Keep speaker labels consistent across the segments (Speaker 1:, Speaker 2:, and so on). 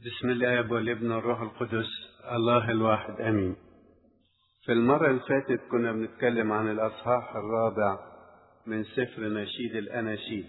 Speaker 1: بسم الله والابن والروح القدس الله الواحد امين في المرة اللي فاتت كنا بنتكلم عن الاصحاح الرابع من سفر نشيد الاناشيد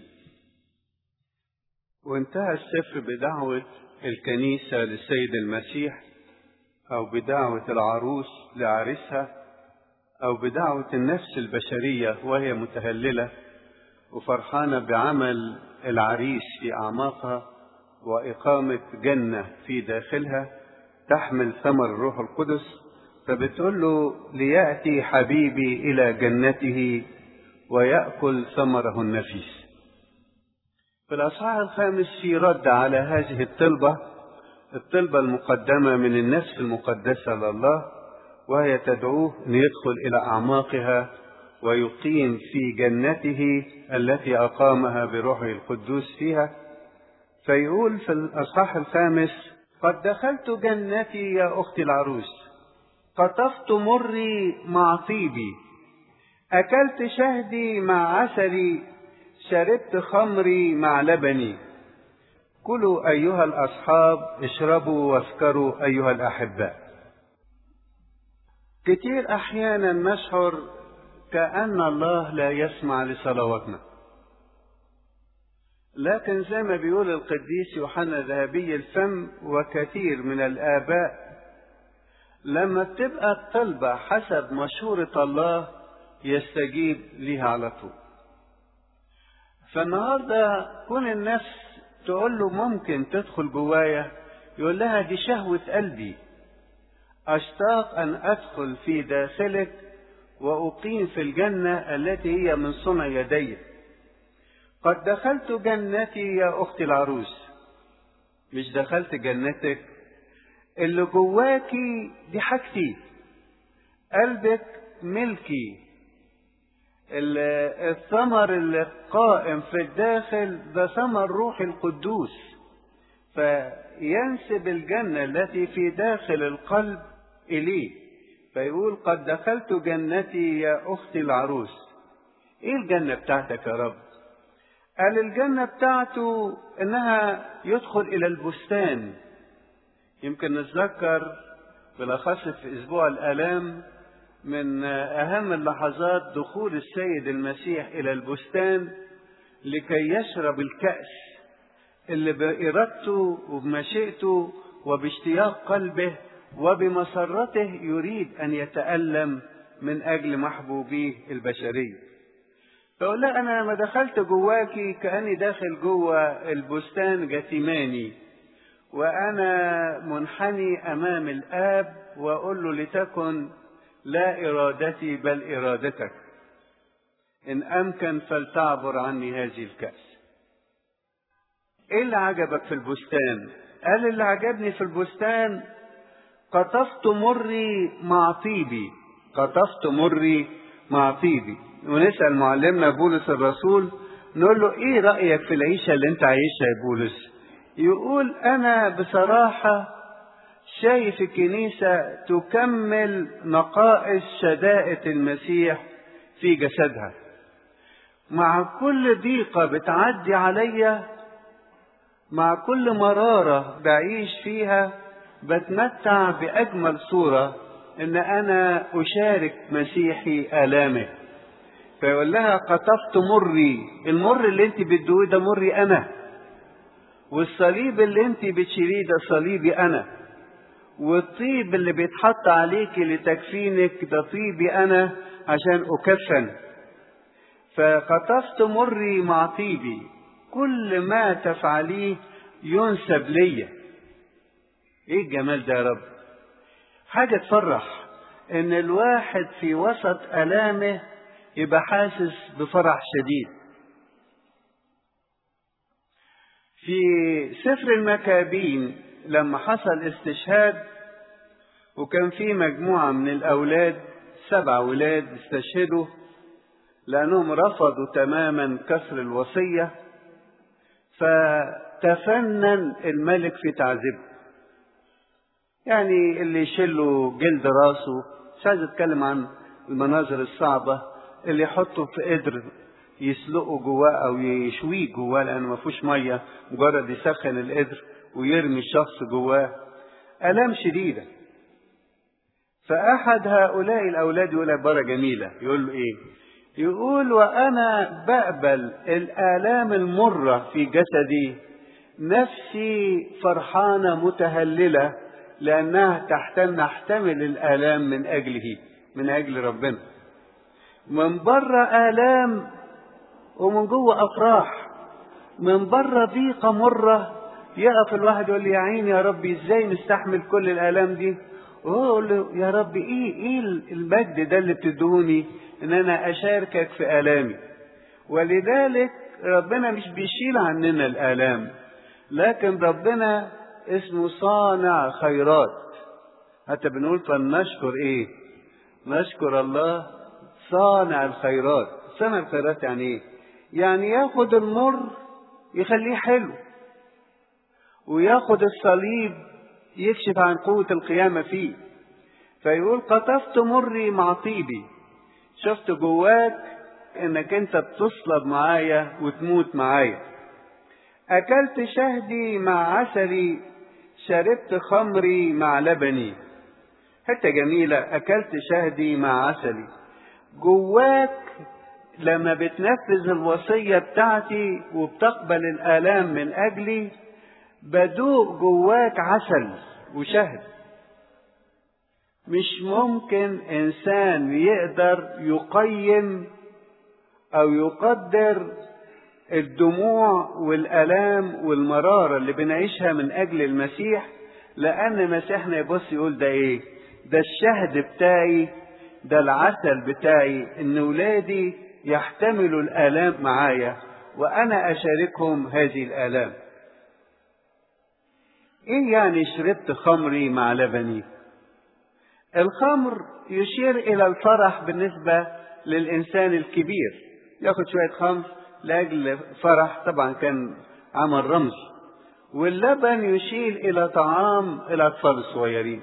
Speaker 1: وانتهى السفر بدعوة الكنيسة للسيد المسيح او بدعوة العروس لعريسها او بدعوة النفس البشرية وهي متهللة وفرحانة بعمل العريس في اعماقها وإقامة جنة في داخلها تحمل ثمر الروح القدس فبتقول له ليأتي حبيبي إلى جنته ويأكل ثمره النفيس في الأصحاح الخامس في رد على هذه الطلبة الطلبة المقدمة من النفس المقدسة لله وهي تدعوه أن يدخل إلى أعماقها ويقيم في جنته التي أقامها بروحه القدوس فيها فيقول في الأصحاح الخامس قد دخلت جنتي يا أختي العروس قطفت مري مع طيبي أكلت شهدي مع عسلي شربت خمري مع لبني كلوا أيها الأصحاب اشربوا واسكروا أيها الأحباء كتير أحيانا نشعر كأن الله لا يسمع لصلواتنا لكن زي ما بيقول القديس يوحنا ذهبي الفم وكثير من الآباء لما بتبقى الطلبة حسب مشورة الله يستجيب ليها على طول فالنهاردة كون النفس تقول له ممكن تدخل جوايا يقول لها دي شهوة قلبي أشتاق أن أدخل في داخلك وأقيم في الجنة التي هي من صنع يديك قد دخلت جنتي يا أختي العروس مش دخلت جنتك اللي جواكي دي حاجتي قلبك ملكي الثمر اللي قائم في الداخل ده ثمر روح القدوس فينسب الجنة التي في داخل القلب إليه فيقول قد دخلت جنتي يا أختي العروس إيه الجنة بتاعتك يا رب قال الجنة بتاعته إنها يدخل إلى البستان يمكن نتذكر بالأخص في أسبوع الآلام من أهم اللحظات دخول السيد المسيح إلى البستان لكي يشرب الكأس اللي بإرادته وبمشيئته وباشتياق قلبه وبمسرته يريد أن يتألم من أجل محبوبيه البشريه فقول لها انا لما دخلت جواكي كاني داخل جوه البستان جثماني وانا منحني امام الاب واقول له لتكن لا ارادتي بل ارادتك ان امكن فلتعبر عني هذه الكاس ايه اللي عجبك في البستان قال اللي عجبني في البستان قطفت مري مع طيبي قطفت مري مع طيبي ونسأل معلمنا بولس الرسول نقول له ايه رأيك في العيشة اللي انت عايشها يا بولس يقول انا بصراحة شايف الكنيسة تكمل نقائص شدائد المسيح في جسدها مع كل ضيقة بتعدي عليا مع كل مرارة بعيش فيها بتمتع بأجمل صورة إن أنا أشارك مسيحي آلامه فيقول لها قطفت مري المر اللي انت بتدويه ده مري انا والصليب اللي انت بتشيليه ده صليبي انا والطيب اللي بيتحط عليك لتكفينك ده طيبي انا عشان اكفن فقطفت مري مع طيبي كل ما تفعليه ينسب ليا ايه الجمال ده يا رب حاجة تفرح ان الواحد في وسط الامه يبقى حاسس بفرح شديد في سفر المكابين لما حصل استشهاد وكان في مجموعة من الأولاد سبع ولاد استشهدوا لأنهم رفضوا تماما كسر الوصية فتفنن الملك في تعذيبه يعني اللي يشيله جلد راسه مش عايز اتكلم عن المناظر الصعبة اللي يحطه في قدر يسلقه جواه او يشويه جواه لانه ما فيهوش ميه مجرد يسخن القدر ويرمي الشخص جواه الام شديده فاحد هؤلاء الاولاد يقول عباره جميله يقول له ايه يقول وانا بقبل الالام المره في جسدي نفسي فرحانه متهلله لانها تحتمل نحتمل الالام من اجله من اجل ربنا من بره الام ومن جوه افراح من بره ضيقه مره يقف الواحد يقول لي يا عيني يا ربي ازاي نستحمل كل الالام دي وهو يقول له يا ربي ايه ايه المجد ده اللي بتدوني ان انا اشاركك في الامي ولذلك ربنا مش بيشيل عننا الالام لكن ربنا اسمه صانع خيرات حتى بنقول فلنشكر ايه نشكر الله صانع الخيرات صانع الخيرات يعني ايه يعني ياخد المر يخليه حلو وياخد الصليب يكشف عن قوة القيامة فيه فيقول قطفت مري مع طيبي شفت جواك انك انت بتصلب معايا وتموت معايا اكلت شهدي مع عسلي شربت خمري مع لبني حتة جميلة اكلت شهدي مع عسلي جواك لما بتنفذ الوصية بتاعتي وبتقبل الآلام من أجلي بدوق جواك عسل وشهد مش ممكن إنسان يقدر يقيم أو يقدر الدموع والآلام والمرارة اللي بنعيشها من أجل المسيح لأن مسيحنا يبص يقول ده إيه؟ ده الشهد بتاعي ده العسل بتاعي إن ولادي يحتملوا الآلام معايا وأنا أشاركهم هذه الآلام. إيه يعني شربت خمري مع لبني؟ الخمر يشير إلى الفرح بالنسبة للإنسان الكبير، ياخد شوية خمر لأجل فرح طبعا كان عمل رمز. واللبن يشير إلى طعام الأطفال الصغيرين.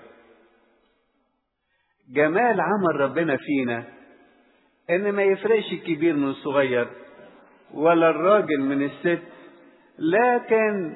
Speaker 1: جمال عمل ربنا فينا ان ما يفرقش الكبير من الصغير ولا الراجل من الست لكن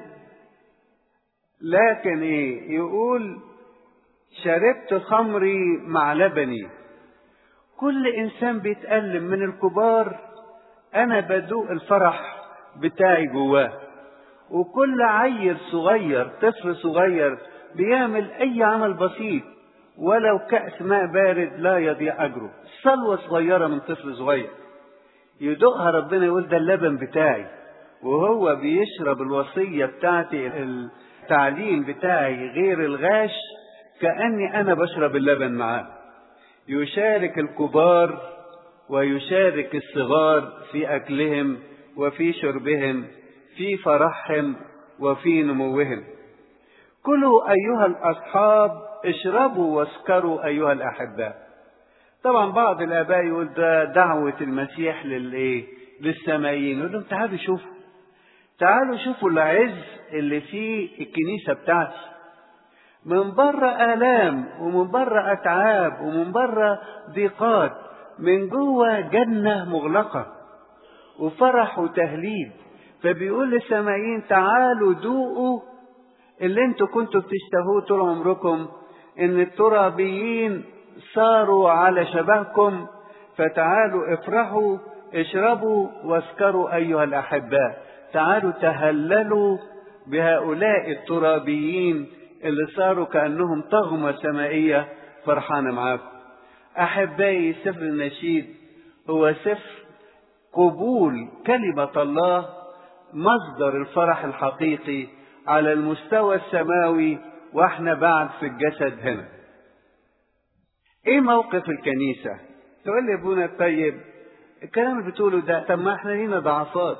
Speaker 1: لكن ايه يقول شربت خمري مع لبني كل انسان بيتألم من الكبار انا بدوق الفرح بتاعي جواه وكل عيل صغير طفل صغير بيعمل اي عمل بسيط ولو كأس ماء بارد لا يضيع أجره صلوة صغيرة من طفل صغير يدوقها ربنا يقول ده اللبن بتاعي وهو بيشرب الوصية بتاعتي التعليم بتاعي غير الغاش كأني أنا بشرب اللبن معاه يشارك الكبار ويشارك الصغار في أكلهم وفي شربهم في فرحهم وفي نموهم كلوا أيها الأصحاب اشربوا واسكروا أيها الأحباء طبعا بعض الآباء يقول ده دعوة المسيح للإيه؟ للسمائيين يقول لهم تعالوا شوفوا تعالوا شوفوا العز اللي فيه الكنيسة بتاعتي من بره آلام ومن بره أتعاب ومن بره ضيقات من جوه جنة مغلقة وفرح وتهليل فبيقول للسمائيين تعالوا دوقوا اللي انتوا كنتوا بتشتهوه طول عمركم ان الترابيين صاروا على شبهكم فتعالوا افرحوا اشربوا واسكروا ايها الاحباء تعالوا تهللوا بهؤلاء الترابيين اللي صاروا كانهم طغمه سمائيه فرحانه معاكم احبائي سفر النشيد هو سفر قبول كلمه الله مصدر الفرح الحقيقي على المستوى السماوي واحنا بعد في الجسد هنا ايه موقف الكنيسة تقول لي ابونا الطيب الكلام اللي بتقوله ده طب ما احنا لينا ضعفات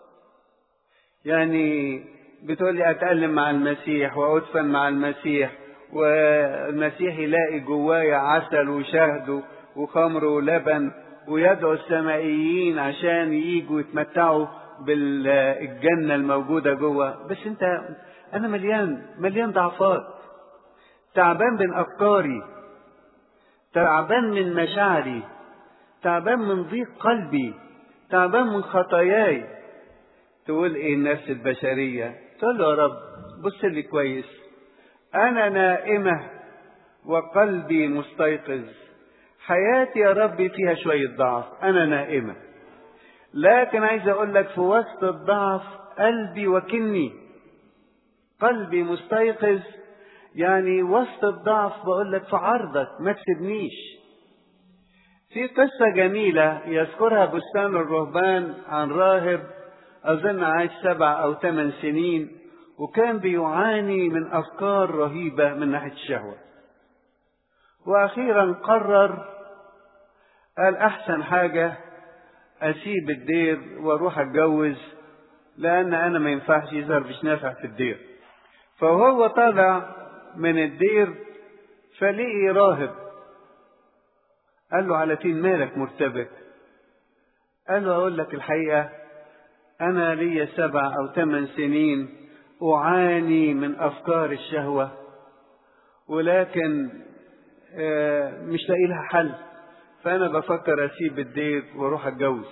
Speaker 1: يعني بتقول لي اتألم مع المسيح وادفن مع المسيح والمسيح يلاقي جوايا عسل وشهد وخمر ولبن ويدعو السمائيين عشان ييجوا يتمتعوا بالجنة الموجودة جوه بس انت انا مليان مليان ضعفات تعبان من افكاري تعبان من مشاعري تعبان من ضيق قلبي تعبان من خطاياي تقول ايه النفس البشرية تقول له يا رب بص لي كويس انا نائمة وقلبي مستيقظ حياتي يا ربي فيها شوية ضعف انا نائمة لكن عايز اقول لك في وسط الضعف قلبي وكني قلبي مستيقظ يعني وسط الضعف بقول لك في عرضك ما تسيبنيش في قصة جميلة يذكرها بستان الرهبان عن راهب أظن عاش سبع أو ثمان سنين وكان بيعاني من أفكار رهيبة من ناحية الشهوة وأخيرا قرر قال أحسن حاجة أسيب الدير وأروح أتجوز لأن أنا ما ينفعش يظهر مش نافع في الدير فهو طالع من الدير فلقي راهب قال له على فين مالك مرتبك قال له أقول لك الحقيقة أنا لي سبع أو ثمان سنين أعاني من أفكار الشهوة ولكن مش لاقي لها حل فأنا بفكر أسيب الدير وأروح أتجوز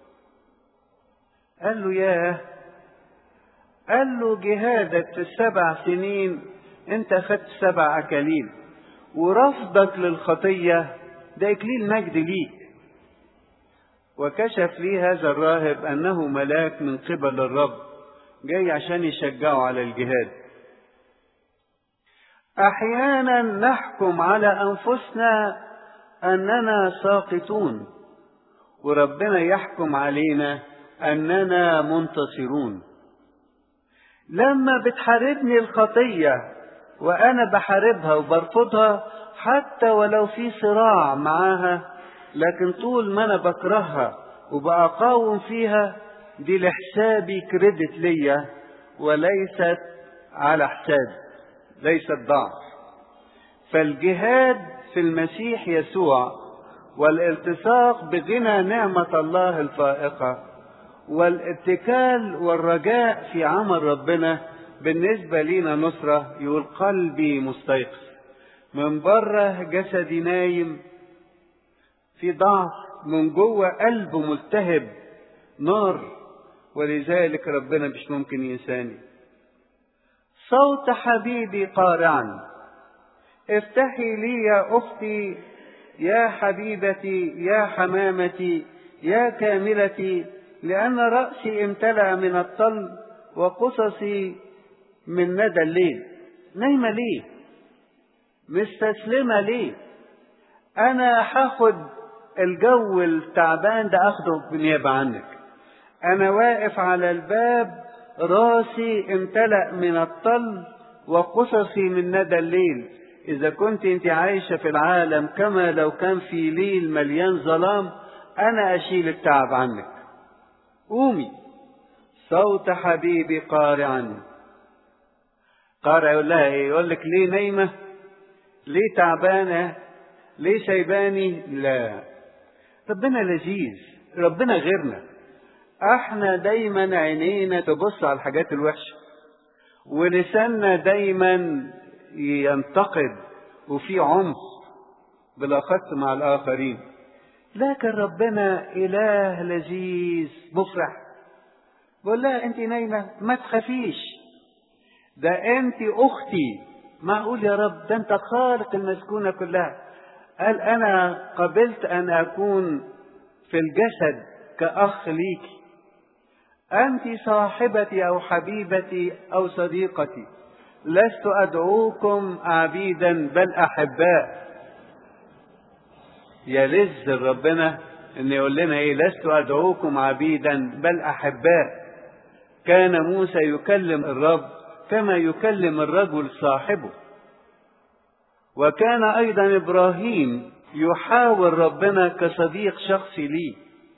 Speaker 1: قال له ياه قال له جهادك في السبع سنين أنت أخذت سبع أكاليل ورفضك للخطية ده إكليل مجد ليك وكشف لي هذا الراهب أنه ملاك من قبل الرب جاي عشان يشجعه على الجهاد أحيانا نحكم على أنفسنا أننا ساقطون وربنا يحكم علينا أننا منتصرون لما بتحاربني الخطية وأنا بحاربها وبرفضها حتى ولو في صراع معاها لكن طول ما أنا بكرهها وبقاوم فيها دي لحسابي كريدت ليا وليست على حسابي ليست ضعف فالجهاد في المسيح يسوع والالتصاق بغنى نعمة الله الفائقة والاتكال والرجاء في عمل ربنا بالنسبة لينا نصرة يقول قلبي مستيقظ من بره جسدي نايم في ضعف من جوه قلبه ملتهب نار ولذلك ربنا مش ممكن ينساني صوت حبيبي قارعا افتحي لي يا اختي يا حبيبتي يا حمامتي يا كاملتي لان راسي امتلا من الطل وقصصي من ندى الليل نايمه ليه مستسلمه ليه انا هاخد الجو التعبان ده اخده بالنيابه عنك انا واقف على الباب راسي امتلأ من الطل وقصصي من ندى الليل إذا كنت أنت عايشة في العالم كما لو كان في ليل مليان ظلام أنا أشيل التعب عنك قومي صوت حبيبي قارعا قارع يقول لها ايه يقول لك ليه نايمة ليه تعبانة ليه سايباني لا ربنا لذيذ ربنا غيرنا احنا دايما عينينا تبص على الحاجات الوحشة ولساننا دايما ينتقد وفي عنف بالاخص مع الاخرين لكن ربنا اله لذيذ مفرح بقول لها انت نايمه ما تخافيش ده انت اختي معقول يا رب ده انت خالق المسكونه كلها قال انا قبلت ان اكون في الجسد كاخ ليكي انت صاحبتي او حبيبتي او صديقتي لست ادعوكم عبيدا بل احباء يلذ ربنا ان يقول لنا ايه لست ادعوكم عبيدا بل احباء كان موسى يكلم الرب كما يكلم الرجل صاحبه وكان ايضا ابراهيم يحاور ربنا كصديق شخصي ليه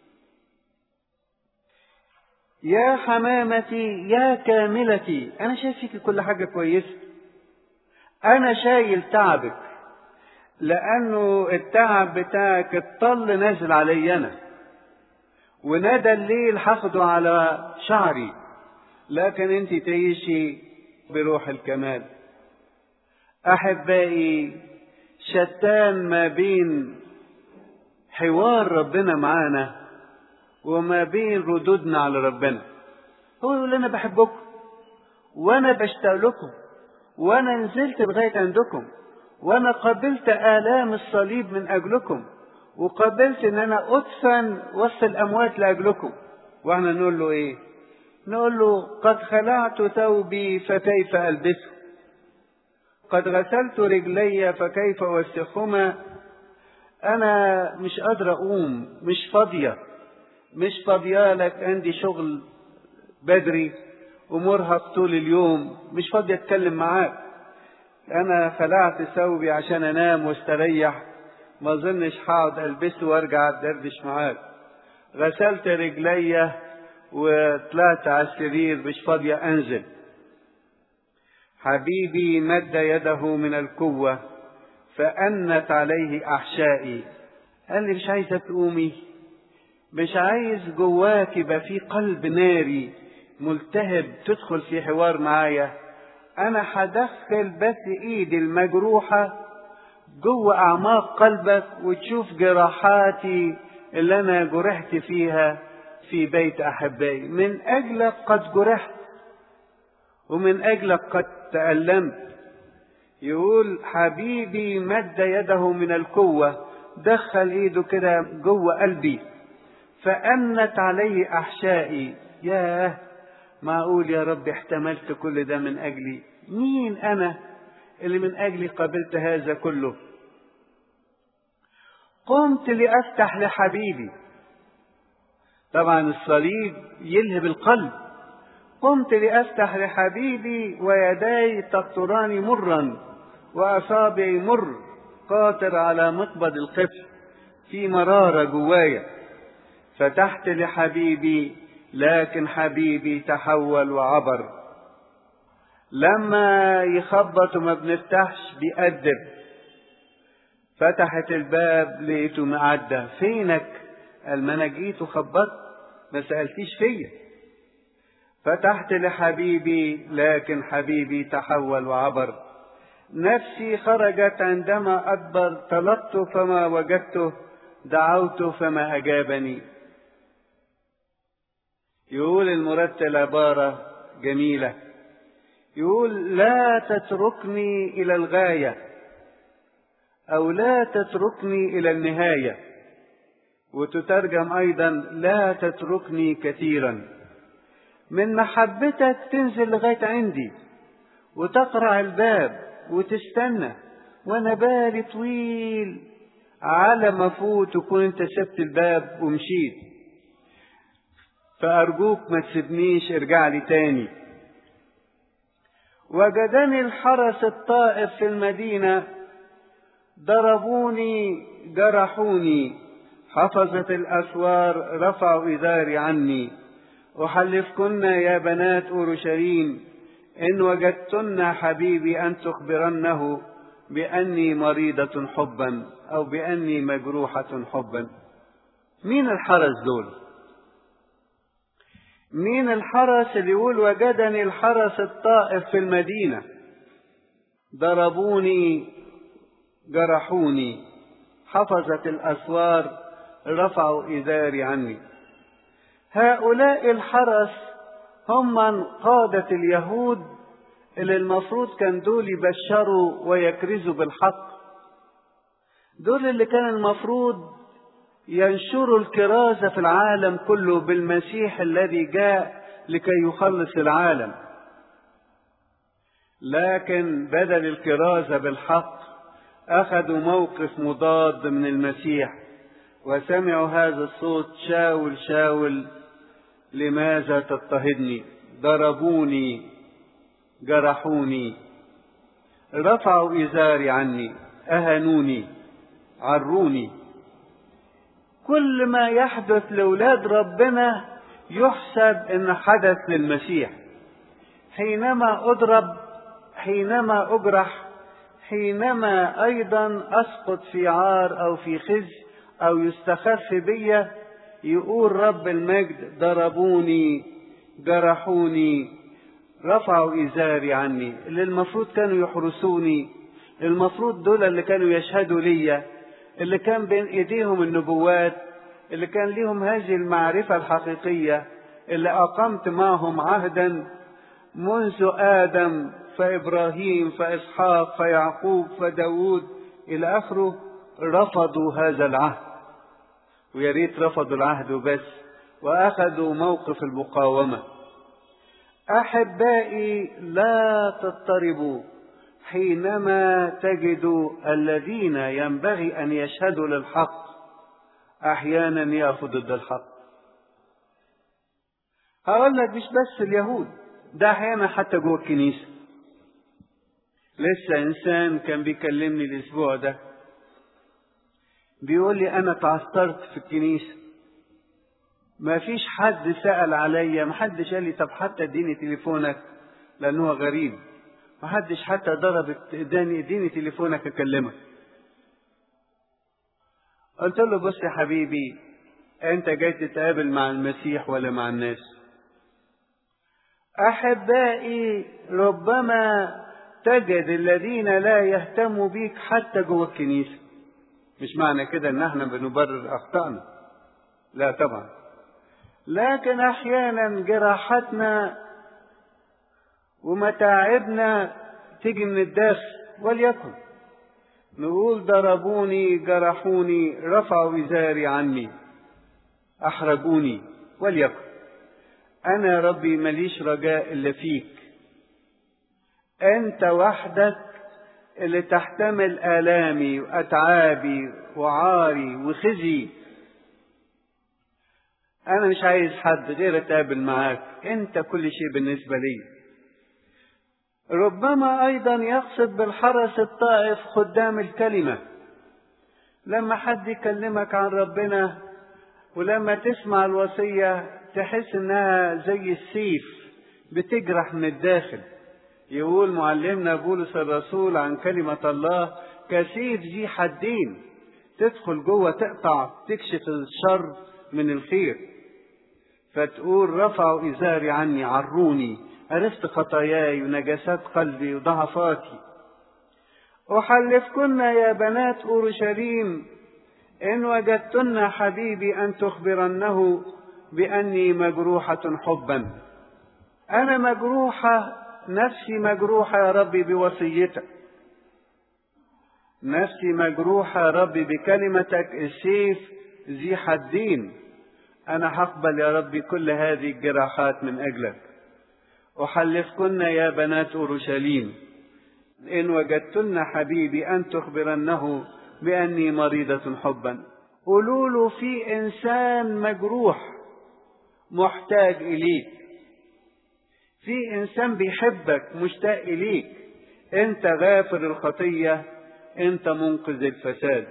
Speaker 1: يا حمامتي يا كاملتي انا شايف فيك كل حاجه كويسه انا شايل تعبك لانه التعب بتاعك الطل نازل علي انا وندى الليل هاخده على شعري لكن انت تعيشي بروح الكمال احبائي شتان ما بين حوار ربنا معانا وما بين ردودنا على ربنا هو يقول انا بحبكم وانا بشتاق لكم وانا نزلت لغايه عندكم وانا قبلت الام الصليب من اجلكم وقبلت ان انا ادفن وسط الاموات لاجلكم واحنا نقول له ايه نقول له قد خلعت ثوبي فكيف البسه قد غسلت رجلي فكيف اوسخهما انا مش قادر اقوم مش فاضيه مش فاضيه لك عندي شغل بدري ومرهق طول اليوم مش فاضي اتكلم معاك انا خلعت ثوبي عشان انام واستريح ما اظنش هقعد البسه وارجع ادردش معاك غسلت رجلي وطلعت على السرير مش فاضية انزل حبيبي مد يده من القوة فأنت عليه أحشائي قال لي مش عايزة تقومي مش عايز جواك يبقى في قلب ناري ملتهب تدخل في حوار معايا انا هدخل بس ايدي المجروحة جوه اعماق قلبك وتشوف جراحاتي اللي انا جرحت فيها في بيت احبائي من اجلك قد جرحت ومن اجلك قد تألمت يقول حبيبي مد يده من القوة دخل ايده كده جوه قلبي فأنت عليه أحشائي ياه معقول يا رب احتملت كل ده من أجلي مين أنا اللي من أجلي قبلت هذا كله قمت لأفتح لحبيبي طبعا الصليب يلهب القلب قمت لأفتح لحبيبي ويداي تقطران مرا وأصابعي مر قاطر على مقبض القفل في مرارة جوايا فتحت لحبيبي لكن حبيبي تحول وعبر لما يخبط وما بنفتحش بيأدب فتحت الباب لقيته معدى فينك قال ما انا جيت وخبطت ما سألتيش فيا فتحت لحبيبي لكن حبيبي تحول وعبر نفسي خرجت عندما أدبر طلبت فما وجدته دعوت فما أجابني يقول المرتل عبارة جميلة يقول لا تتركني إلى الغاية أو لا تتركني إلى النهاية وتترجم أيضا لا تتركني كثيرا من محبتك تنزل لغاية عندي وتقرع الباب وتستنى وانا بالي طويل على ما فوت تكون انت سبت الباب ومشيت فأرجوك ما تسيبنيش ارجع لي تاني وجدني الحرس الطائف في المدينة ضربوني جرحوني حفظت الأسوار رفعوا إزاري عني أحلفكن يا بنات أورشليم إن وجدتن حبيبي أن تخبرنه بأني مريضة حبا أو بأني مجروحة حبا مين الحرس دول مين الحرس اللي يقول وجدني الحرس الطائف في المدينة ضربوني جرحوني حفظت الأسوار رفعوا إزاري عني هؤلاء الحرس هم من قادة اليهود اللي المفروض كان دول يبشروا ويكرزوا بالحق دول اللي كان المفروض ينشروا الكرازة في العالم كله بالمسيح الذي جاء لكي يخلص العالم لكن بدل الكرازة بالحق أخذوا موقف مضاد من المسيح وسمعوا هذا الصوت شاول شاول لماذا تضطهدني ضربوني جرحوني رفعوا إزاري عني أهنوني عروني كل ما يحدث لأولاد ربنا يحسب إن حدث للمسيح حينما أضرب حينما أجرح حينما أيضا أسقط في عار أو في خزي أو يستخف بي يقول رب المجد ضربوني جرحوني رفعوا إزاري عني اللي المفروض كانوا يحرسوني المفروض دول اللي كانوا يشهدوا ليا اللي كان بين ايديهم النبوات اللي كان لهم هذه المعرفة الحقيقية اللي أقمت معهم عهدا منذ آدم فإبراهيم فإسحاق فيعقوب فداود إلى آخره رفضوا هذا العهد ويا ريت رفضوا العهد وبس وأخذوا موقف المقاومة أحبائي لا تضطربوا حينما تجدوا الذين ينبغي أن يشهدوا للحق أحيانا يقفوا ضد الحق هقول لك مش بس اليهود ده أحيانا حتى جوه الكنيسة لسه إنسان كان بيكلمني الأسبوع ده بيقول لي أنا تعثرت في الكنيسة ما فيش حد سأل عليا ما حدش قال لي طب حتى اديني تليفونك لأنه غريب ما حدش حتى ضرب اداني اديني تليفونك اكلمك قلت له بص يا حبيبي انت جاي تتقابل مع المسيح ولا مع الناس احبائي ربما تجد الذين لا يهتموا بيك حتى جوه الكنيسه مش معنى كده ان احنا بنبرر اخطائنا لا طبعا لكن احيانا جراحتنا ومتاعبنا تيجي من الداخل وليكن نقول ضربوني جرحوني رفعوا وزاري عني احرجوني وليكن انا يا ربي ماليش رجاء الا فيك انت وحدك اللي تحتمل الامي واتعابي وعاري وخزي انا مش عايز حد غير اتقابل معاك انت كل شيء بالنسبه لي ربما ايضا يقصد بالحرس الطائف خدام الكلمه لما حد يكلمك عن ربنا ولما تسمع الوصيه تحس انها زي السيف بتجرح من الداخل يقول معلمنا بولس الرسول عن كلمه الله كسيف ذي حدين تدخل جوه تقطع تكشف الشر من الخير فتقول رفعوا ازاري عني عروني عرفت خطاياي ونجاسات قلبي وضعفاتي أحلفكن يا بنات أورشليم إن وجدتن حبيبي أن تخبرنه بأني مجروحة حبا أنا مجروحة نفسي مجروحة يا ربي بوصيتك نفسي مجروحة يا ربي بكلمتك السيف ذي حدين أنا هقبل يا ربي كل هذه الجراحات من أجلك أحلفكن يا بنات أورشليم إن وجدتن حبيبي أن تخبرنه بأني مريضة حبا قولوا له في إنسان مجروح محتاج إليك في إنسان بيحبك مشتاق إليك أنت غافر الخطية أنت منقذ الفساد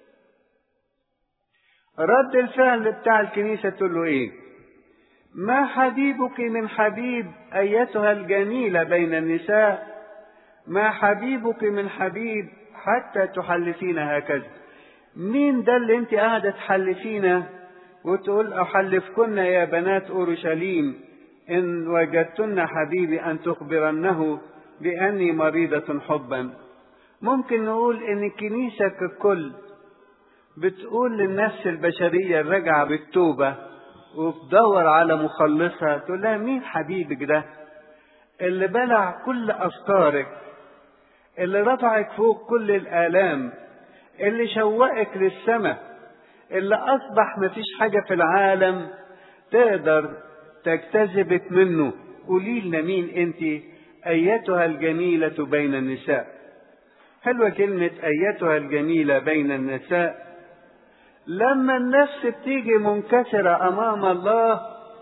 Speaker 1: رد الفعل بتاع الكنيسة تقول له إيه ما حبيبك من حبيب أيتها الجميلة بين النساء ما حبيبك من حبيب حتى تحلفين هكذا مين ده اللي انت قاعدة تحلفينا وتقول أحلفكن يا بنات أورشليم إن وجدتن حبيبي أن تخبرنه بأني مريضة حبا ممكن نقول إن الكنيسة ككل بتقول للنفس البشرية الراجعة بالتوبة وبتدور على مخلصها تقول لها مين حبيبك ده اللي بلع كل أفكارك اللي رفعك فوق كل الآلام اللي شوقك للسماء اللي أصبح مفيش حاجة في العالم تقدر تجتذبك منه قولي لنا مين انت أيتها الجميلة بين النساء حلوة كلمة أيتها الجميلة بين النساء لما النفس بتيجي منكسرة أمام الله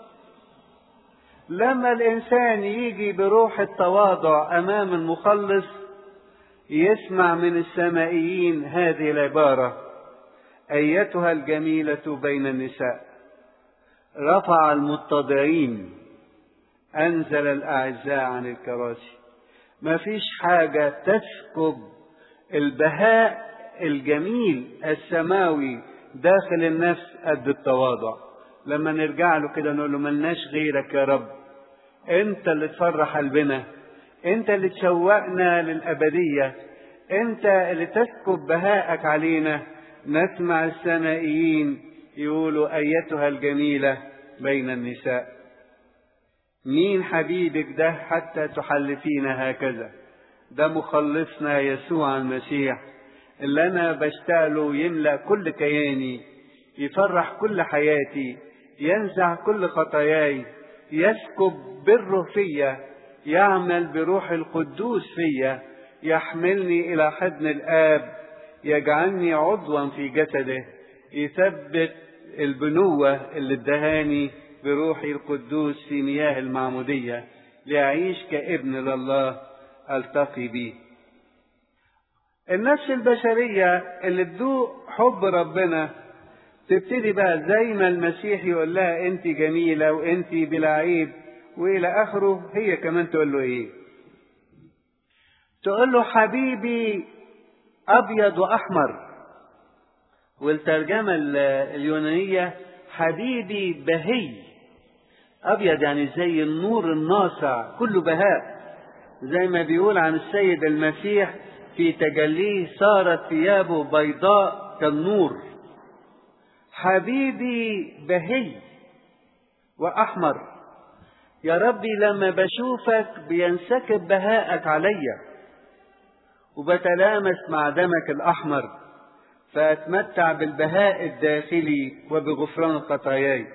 Speaker 1: لما الإنسان يجي بروح التواضع أمام المخلص يسمع من السمائيين هذه العبارة أيتها الجميلة بين النساء رفع المتضعين أنزل الأعزاء عن الكراسي ما فيش حاجة تسكب البهاء الجميل السماوي داخل النفس قد التواضع لما نرجع له كده نقول له ملناش غيرك يا رب انت اللي تفرح قلبنا انت اللي تشوقنا للابديه انت اللي تسكب بهاءك علينا نسمع السمائيين يقولوا أيتها الجميلة بين النساء مين حبيبك ده حتى تحلفين هكذا ده مخلصنا يسوع المسيح اللي أنا بشتغله يملأ كل كياني يفرح كل حياتي ينزع كل خطاياي يسكب بره فيا يعمل بروح القدوس فيا يحملني إلى حضن الآب يجعلني عضوا في جسده يثبت البنوة اللي ادهاني بروحي القدوس في مياه المعمودية لأعيش كابن لله ألتقي به النفس البشرية اللي تذوق حب ربنا تبتدي بقى زي ما المسيح يقول لها انت جميلة وانت بلا عيب والى اخره هي كمان تقول له ايه تقول له حبيبي ابيض واحمر والترجمة اليونانية حبيبي بهي ابيض يعني زي النور الناصع كله بهاء زي ما بيقول عن السيد المسيح في تجليه صارت ثيابه بيضاء كالنور حبيبي بهي واحمر يا ربي لما بشوفك بينسكب بهاءك عليا وبتلامس مع دمك الاحمر فاتمتع بالبهاء الداخلي وبغفران خطاياي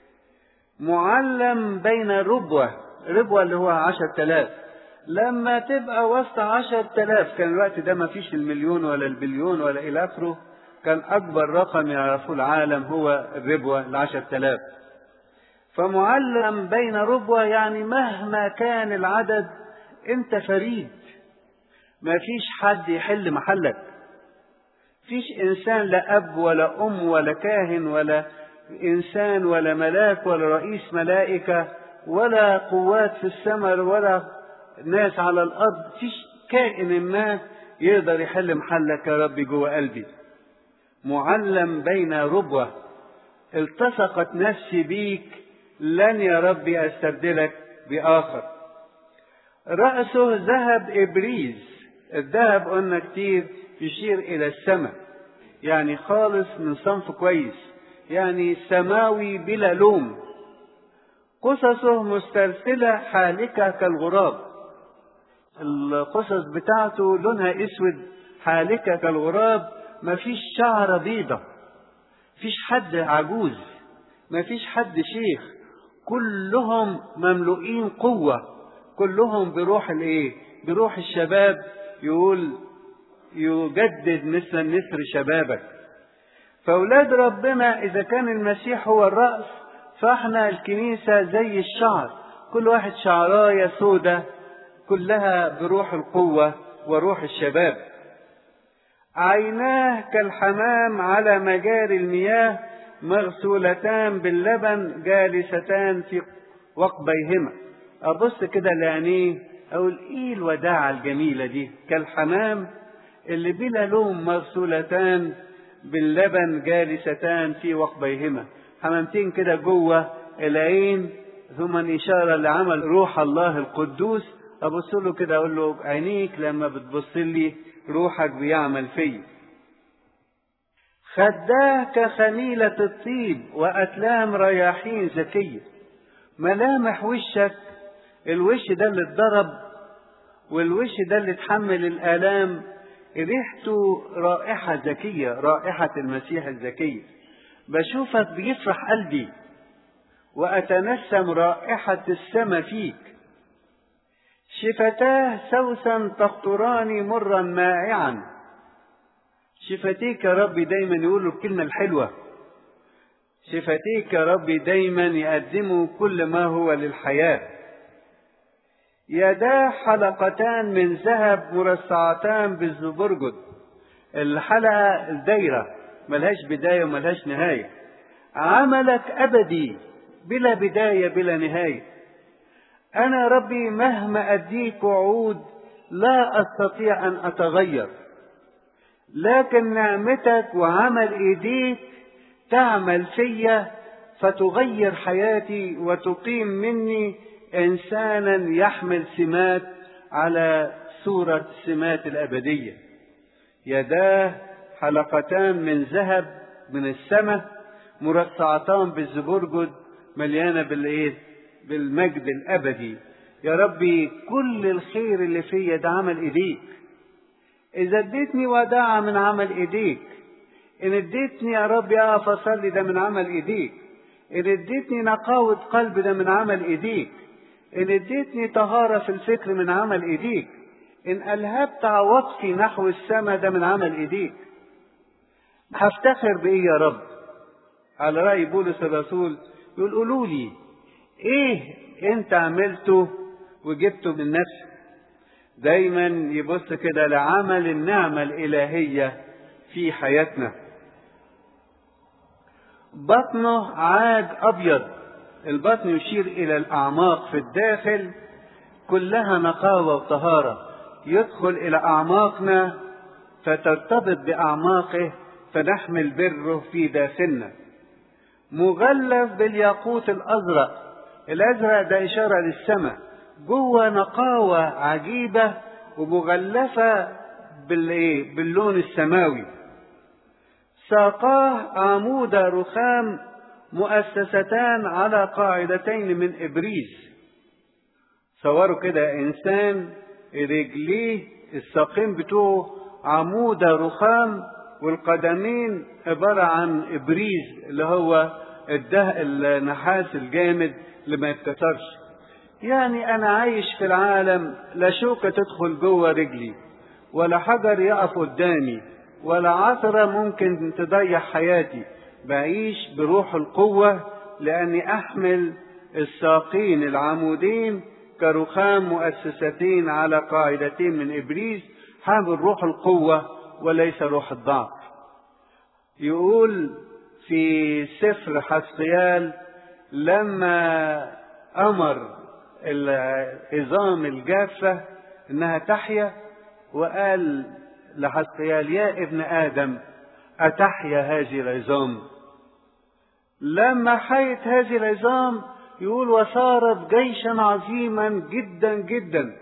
Speaker 1: معلم بين ربوة ربوة اللي هو عشر تلاف لما تبقى وسط عشر تلاف كان الوقت ده ما فيش المليون ولا البليون ولا إلى آخره كان أكبر رقم يعرفه العالم هو الربوة العشر تلاف فمعلم بين ربوة يعني مهما كان العدد انت فريد ما فيش حد يحل محلك فيش انسان لا اب ولا ام ولا كاهن ولا انسان ولا ملاك ولا رئيس ملائكه ولا قوات في السماء ولا ناس على الارض فيش كائن ما يقدر يحل محلك يا ربي جوه قلبي معلم بين ربوه التصقت نفسي بيك لن يا ربي استبدلك باخر راسه ذهب ابريز الذهب قلنا كتير يشير الى السماء يعني خالص من صنف كويس يعني سماوي بلا لوم قصصه مسترسلة حالكة كالغراب القصص بتاعته لونها اسود حالكة كالغراب مفيش شعرة بيضة مفيش حد عجوز مفيش حد شيخ كلهم مملوئين قوة كلهم بروح الايه بروح الشباب يقول يجدد مثل النسر شبابك فأولاد ربنا إذا كان المسيح هو الرأس فاحنا الكنيسة زي الشعر كل واحد شعراية سودة كلها بروح القوة وروح الشباب عيناه كالحمام على مجاري المياه مغسولتان باللبن جالستان في وقبيهما أبص كده لعينيه أقول إيه الوداعة الجميلة دي كالحمام اللي بلا لوم مغسولتان باللبن جالستان في وقبيهما حمامتين كده جوه العين ثم إشارة لعمل روح الله القدوس أبص له كده أقول له عينيك لما بتبص لي روحك بيعمل فيا خداه كخميلة الطيب وأتلام رياحين زكية ملامح وشك الوش ده اللي اتضرب والوش ده اللي اتحمل الآلام ريحته رائحة زكية رائحة المسيح الزكية بشوفك بيفرح قلبي وأتنسم رائحة السما فيك شفتاه سوسا تخطران مرا مائعا شفتيك يا ربي دايما يقولوا الكلمة الحلوة شفتيك يا ربي دايما يقدموا كل ما هو للحياة يدا حلقتان من ذهب مرصعتان بالزبرجد الحلقة الدايرة ملهاش بداية وملهاش نهاية عملك أبدي بلا بداية بلا نهاية أنا ربي مهما أديك وعود لا أستطيع أن أتغير لكن نعمتك وعمل إيديك تعمل فيا فتغير حياتي وتقيم مني إنسانا يحمل سمات على صورة سمات الأبدية يداه حلقتان من ذهب من السماء مرصعتان بالزبرجد مليانة بالايه بالمجد الابدي يا ربي كل الخير اللي فيا ده عمل ايديك اذا اديتني وداعة من عمل ايديك ان اديتني يا رب اقف اصلي ده من عمل ايديك ان اديتني نقاوة قلب ده من عمل ايديك ان اديتني طهارة في الفكر من عمل ايديك ان الهبت عواطفي نحو السماء ده من عمل ايديك هفتخر بايه يا رب على رأي بولس الرسول يقول قولوا لي ايه انت عملته وجبته من نفسك دايما يبص كده لعمل النعمة الإلهية في حياتنا بطنه عاد أبيض البطن يشير إلى الأعماق في الداخل كلها نقاوة وطهارة يدخل إلى أعماقنا فترتبط بأعماقه فنحمل بره في داخلنا مغلف بالياقوت الأزرق الأزرق ده إشارة للسماء جوه نقاوة عجيبة ومغلفة بالإيه؟ باللون السماوي ساقاه عمود رخام مؤسستان على قاعدتين من إبريز صوروا كده إنسان رجليه الساقين بتوعه عمود رخام والقدمين عبارة عن إبريز اللي هو الده النحاس الجامد اللي ما يتكسرش يعني أنا عايش في العالم لا شوكة تدخل جوه رجلي ولا حجر يقف قدامي ولا عثرة ممكن تضيع حياتي بعيش بروح القوة لأني أحمل الساقين العمودين كرخام مؤسستين على قاعدتين من إبريز حامل روح القوة وليس روح الضعف يقول في سفر حسقيال لما أمر العظام الجافة إنها تحيا وقال لحسقيال يا ابن آدم أتحيا هذه العظام لما حيت هذه العظام يقول وصارت جيشا عظيما جدا جدا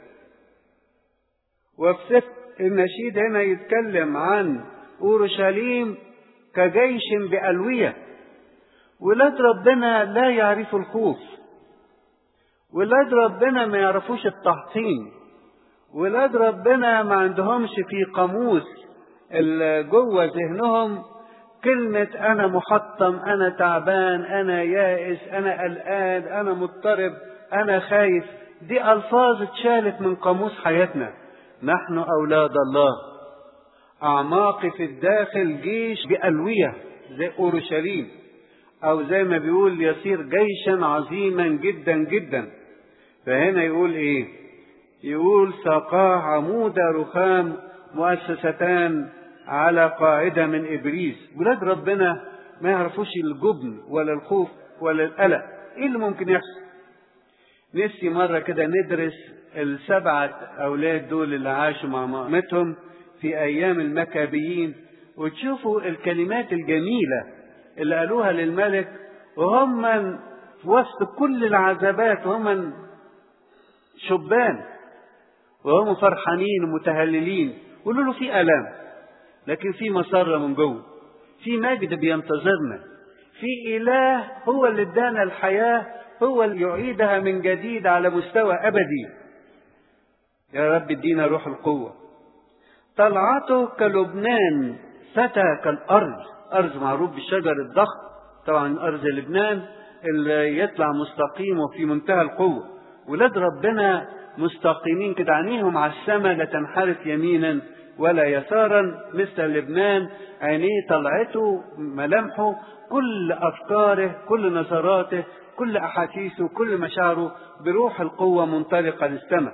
Speaker 1: وفي سفر النشيد هنا يتكلم عن أورشليم كجيش بألوية ولاد ربنا لا يعرفوا الخوف ولاد ربنا ما يعرفوش التحطيم ولاد ربنا ما عندهمش في قاموس جوه ذهنهم كلمة أنا محطم أنا تعبان أنا يائس أنا قلقان أنا مضطرب أنا خايف دي ألفاظ اتشالت من قاموس حياتنا نحن أولاد الله أعماق في الداخل جيش بألوية زي أورشليم أو زي ما بيقول يصير جيشا عظيما جدا جدا فهنا يقول إيه يقول ساقاه عمود رخام مؤسستان على قاعدة من إبليس ولاد ربنا ما يعرفوش الجبن ولا الخوف ولا القلق إيه اللي ممكن يحصل نفسي مرة كده ندرس السبعة أولاد دول اللي عاشوا مع مامتهم في أيام المكابيين وتشوفوا الكلمات الجميلة اللي قالوها للملك وهم في وسط كل العذابات وهم شبان وهم فرحانين ومتهللين قولوا له في ألام لكن في مسرة من جوه في مجد بينتظرنا في إله هو اللي ادانا الحياة هو اللي يعيدها من جديد على مستوى أبدي يا رب ادينا روح القوة طلعته كلبنان فتى كالأرض أرض معروف بالشجر الضخم طبعا أرض لبنان اللي يطلع مستقيم وفي منتهى القوة ولاد ربنا مستقيمين كده عينيهم على السماء لا تنحرف يمينا ولا يسارا مثل لبنان عينيه طلعته ملامحه كل أفكاره كل نظراته كل أحاسيسه كل مشاعره بروح القوة منطلقة للسماء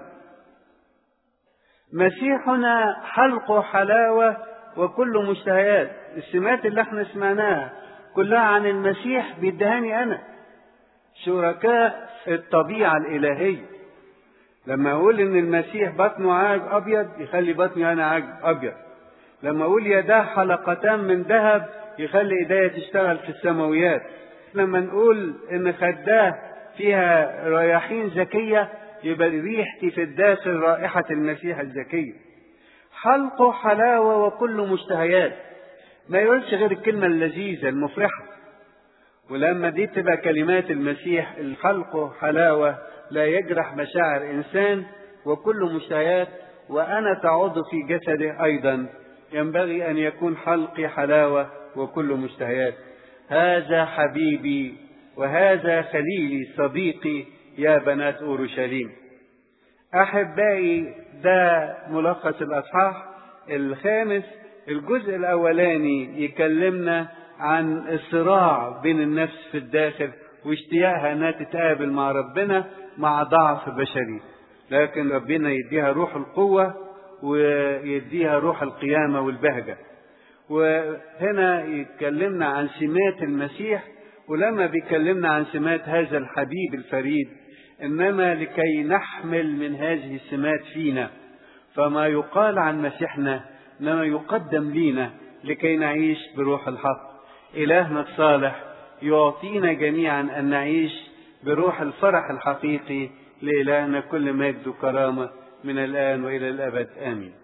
Speaker 1: مسيحنا حلقه حلاوة وكل مشتهيات السمات اللي احنا سمعناها كلها عن المسيح بيدهاني أنا شركاء الطبيعة الإلهية لما أقول إن المسيح بطنه عاج أبيض يخلي بطني أنا عاج أبيض لما أقول يداه حلقتان من ذهب يخلي إيديا تشتغل في السماويات لما نقول إن خداه فيها رياحين ذكية يبقى ريحتي في الداخل رائحة المسيح الزكية حلقه حلاوة وكل مشتهيات ما يقولش غير الكلمة اللذيذة المفرحة ولما دي تبقى كلمات المسيح الخلق حلاوة لا يجرح مشاعر إنسان وكل مشتهيات وأنا تعض في جسده أيضا ينبغي أن يكون حلقي حلاوة وكل مشتهيات هذا حبيبي وهذا خليلي صديقي يا بنات أورشليم أحبائي ده ملخص الأصحاح الخامس الجزء الأولاني يكلمنا عن الصراع بين النفس في الداخل واشتياقها انها تتقابل مع ربنا مع ضعف بشري لكن ربنا يديها روح القوة ويديها روح القيامة والبهجة وهنا يتكلمنا عن سمات المسيح ولما بيكلمنا عن سمات هذا الحبيب الفريد انما لكي نحمل من هذه السمات فينا فما يقال عن مسيحنا انما يقدم لينا لكي نعيش بروح الحق الهنا الصالح يعطينا جميعا ان نعيش بروح الفرح الحقيقي لالهنا كل مجد وكرامه من الان والى الابد امين